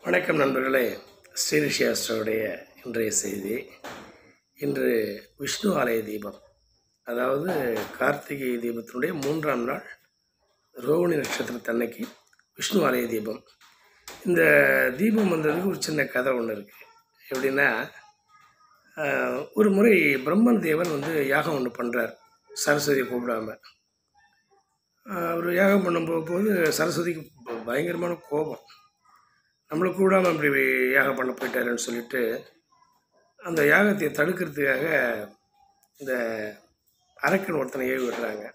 வணக்கம் நண்பர்களே ஸ்ரீரிஷியாஸ்டருடைய இன்றைய செய்தி இன்று விஷ்ணு ஆலய தீபம் அதாவது கார்த்திகை தீபத்தினுடைய மூன்றாம் நாள் ரோகிணி நட்சத்திரத்தன்னைக்கு விஷ்ணு ஆலய தீபம் இந்த தீபம் வந்ததுக்கு ஒரு சின்ன கதை ஒன்று இருக்குது எப்படின்னா ஆஹ், ஒரு முறை பிரம்மன் தேவன் வந்து யாகம் ஒன்று பண்ணுறார் சரஸ்வதியை கூப்பிடாம அவர் யாகம் பண்ணும் போ- போது சரஸ்வதிக்கு ப- பயங்கரமான கோபம் நம்மளை கூடாமல் இப்படி யாகம் பண்ண போயிட்டாருன்னு சொல்லிட்டு அந்த யாகத்தை தடுக்கிறதுக்காக இந்த அரக்கன் ஒருத்தனை ஏவி விடுறாங்க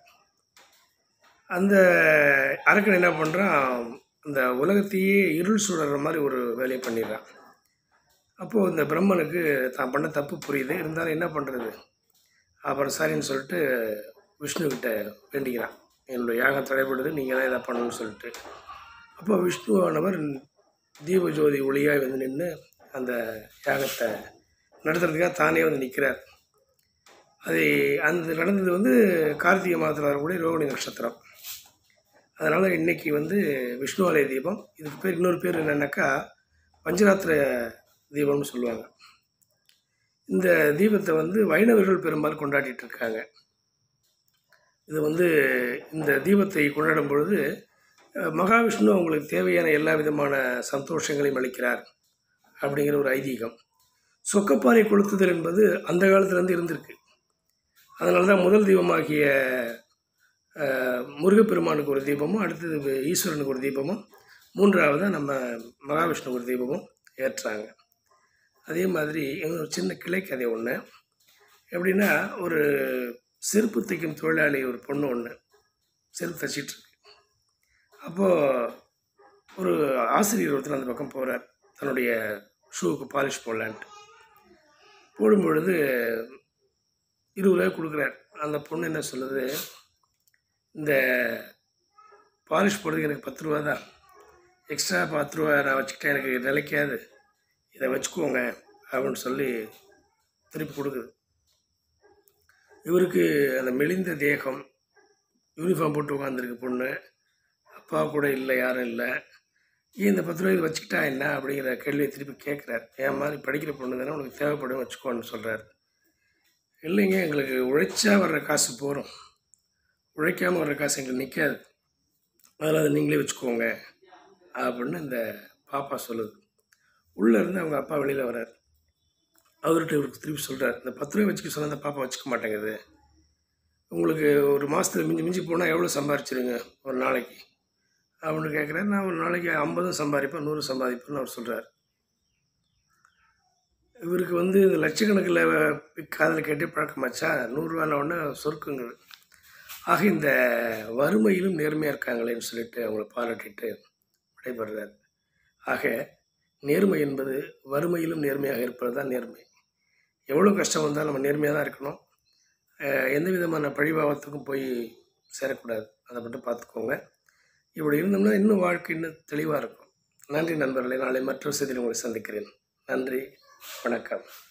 அந்த அரக்கன் என்ன பண்ணுறான் அந்த உலகத்தையே இருள் சுடற மாதிரி ஒரு வேலையை பண்ணிடுறான் அப்போது இந்த பிரம்மனுக்கு தான் பண்ண தப்பு புரியுது இருந்தாலும் என்ன பண்ணுறது அப்புறம் சரின்னு சொல்லிட்டு விஷ்ணுக்கிட்ட வேண்டிக்கிறான் என்னுடைய யாகம் தடைப்படுது நீங்கள் தான் இதை பண்ணணும்னு சொல்லிட்டு அப்போ விஷ்ணுவானவர் தீப ஜோதி ஒளியாக வந்து நின்று அந்த யாகத்தை நடத்துறதுக்காக தானே வந்து நிற்கிறார் அது அந்த நடந்தது வந்து கார்த்திகை மாதத்தில் வரக்கூடிய ரோகிணி நட்சத்திரம் அதனால் இன்னைக்கு வந்து விஷ்ணு ஆலய தீபம் இதுக்கு பேர் இன்னொரு பேர் என்னன்னாக்கா பஞ்சராத்திர தீபம்னு சொல்லுவாங்க இந்த தீபத்தை வந்து வைணவர்கள் பெரும்பாலும் கொண்டாடிட்டு இருக்காங்க இது வந்து இந்த தீபத்தை கொண்டாடும் பொழுது அஹ், மகாவிஷ்ணு அவங்களுக்கு தேவையான எல்லா விதமான சந்தோஷங்களையும் அளிக்கிறார் அப்படிங்கிற ஒரு ஐதீகம் சொக்கப்பானை கொளுத்துதல் என்பது அந்த காலத்துலேருந்து இருந்திருக்கு அதனால தான் முதல் தீபமாகிய அஹ், முருகப்பெருமானுக்கு ஒரு தீபமும் அடுத்தது ஈஸ்வரனுக்கு ஒரு தீபமும் மூன்றாவதாக நம்ம மகாவிஷ்ணுக்கு ஒரு தீபமும் ஏற்றாங்க அதே மாதிரி இன்னொரு சின்ன கிளை கதை ஒன்று எப்படின்னா ஒரு செருப்பு தைக்கும் தொழிலாளி ஒரு பொண்ணு ஒன்று செருப்பு தைச்சிட்டு இருக்கு அப்போது ஒரு ஆசிரியர் ஒருத்தர் அந்த பக்கம் போகிறார் தன்னுடைய ஷூவுக்கு பாலிஷ் போடலான்ட்டு போடும் பொழுது இருபது ரூபாய் கொடுக்குறார் அந்த பொண்ணு என்ன சொல்லுது இந்த பாலிஷ் போடுறதுக்கு எனக்கு பத்து ரூபா தான் எக்ஸ்ட்ரா பத்து ரூபா நான் வச்சுக்கிட்டேன் எனக்கு நிலைக்காது இதை வச்சுக்கோங்க அப்படின்னு சொல்லி திருப்பி கொடுக்குது இவருக்கு அந்த மெலிந்த தேகம் யூனிஃபார்ம் போட்டு உட்காந்துருக்கு பொண்ணு அப்பா கூட இல்லை யாரும் இல்லை ஏன் இந்த பத்து ரூபாய் வச்சுக்கிட்டா என்ன அப்படிங்கிற கேள்வியை திருப்பி கேட்குறாரு என் மாதிரி படிக்கிற பொண்ணு தானே உனக்கு தேவைப்படும் வச்சுக்கோன்னு சொல்கிறார் இல்லைங்க எங்களுக்கு உழைச்சா வர்ற காசு போகிறோம் உழைக்காமல் வர்ற காசு எங்களுக்கு நிற்காது அதில் அதை நீங்களே வச்சுக்கோங்க அப்படின்னு இந்த பாப்பா சொல்லுது உள்ளே இருந்து அவங்க அப்பா வெளியில் வர்றார் அவர்கிட்ட இவருக்கு திருப்பி சொல்கிறார் இந்த பத்து ரூபாய் வச்சுக்க சொன்னால் அந்த பாப்பா வச்சுக்க மாட்டேங்குது உங்களுக்கு ஒரு மாதத்துல மிஞ்சி மிஞ்சி போனால் எவ்வளோ சம்பாரிச்சிருங்க ஒரு நாளைக்கு அப்படின்னு கேட்குறேன் நான் ஒரு நாளைக்கு ஐம்பதும் சம்பாதிப்பேன் நூறு சம்பாதிப்பேன்னு அவர் சொல்கிறார் இவருக்கு வந்து இந்த லட்சக்கணக்கில் காதில் கேட்டே பழக்கமாச்சா நூறுரூவான உடனே சொருக்குங்குது ஆக இந்த வறுமையிலும் நேர்மையாக இருக்காங்களேன்னு சொல்லிட்டு அவங்கள பாராட்டிட்டு விடைபெறுறார் ஆக நேர்மை என்பது வறுமையிலும் நேர்மையாக இருப்பது தான் நேர்மை எவ்வளோ கஷ்டம் வந்தாலும் நம்ம நேர்மையாக தான் இருக்கணும் அஹ் எந்த விதமான பழிபாவத்துக்கும் போய் சேரக்கூடாது அதை மட்டும் பார்த்துக்கோங்க இப்படி இருந்தோம்னா இன்னும் வாழ்க்கை இன்னும் தெளிவாக இருக்கும் நன்றி நண்பர்களே நாளை மற்றொரு செய்தியில் உங்களை சந்திக்கிறேன் நன்றி வணக்கம்